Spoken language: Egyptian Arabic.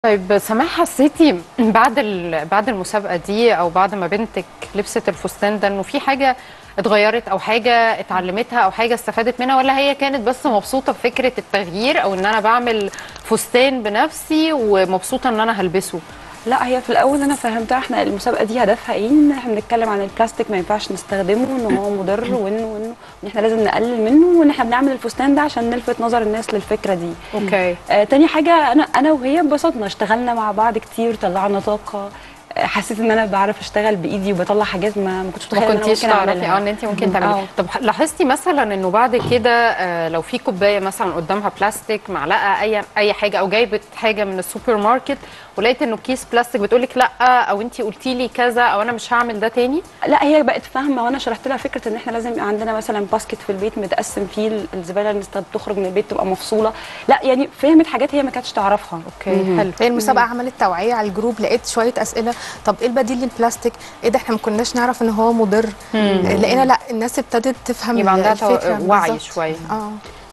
طيب سماح حسيتي بعد ال- بعد المسابقه دي او بعد ما بنتك لبست الفستان ده انه في حاجه اتغيرت او حاجه اتعلمتها او حاجه استفادت منها ولا هي كانت بس مبسوطه بفكره التغيير او ان انا بعمل فستان بنفسي ومبسوطه ان انا هلبسه لا هي في الاول انا فهمتها احنا المسابقه دي هدفها ايه ان احنا بنتكلم عن البلاستيك ما ينفعش نستخدمه ان هو مضر وانه وانه ان احنا لازم نقلل منه وان احنا بنعمل الفستان ده عشان نلفت نظر الناس للفكره دي اوكي آه تاني حاجه انا انا وهي انبسطنا اشتغلنا مع بعض كتير طلعنا طاقه آه، حسيت ان انا بعرف اشتغل بايدي وبطلع حاجات ما ما كنتش ما متخيله إن أنا كنتيش ممكن تعرفي أعملها. اه ان انت ممكن مم. تعملي آه. طب لاحظتي مثلا انه بعد كده آه، لو في كوبايه مثلا قدامها بلاستيك معلقه اي اي حاجه او جايبه حاجه من السوبر ماركت ولقيت انه كيس بلاستيك بتقولك لا او انت قلتي لي كذا او انا مش هعمل ده تاني لا هي بقت فاهمه وانا شرحت لها فكره ان احنا لازم يبقى عندنا مثلا باسكت في البيت متقسم فيه الزباله اللي بتخرج من البيت تبقى مفصوله لا يعني فهمت حاجات هي ما كانتش تعرفها اوكي حلو هي المسابقه عملت توعيه على الجروب لقيت شويه اسئله طب ايه البديل للبلاستيك ايه ده احنا ما كناش نعرف ان هو مضر لقينا لا الناس ابتدت تفهم يبقى عندها الفكره تو- وعي بالظبط. شويه اه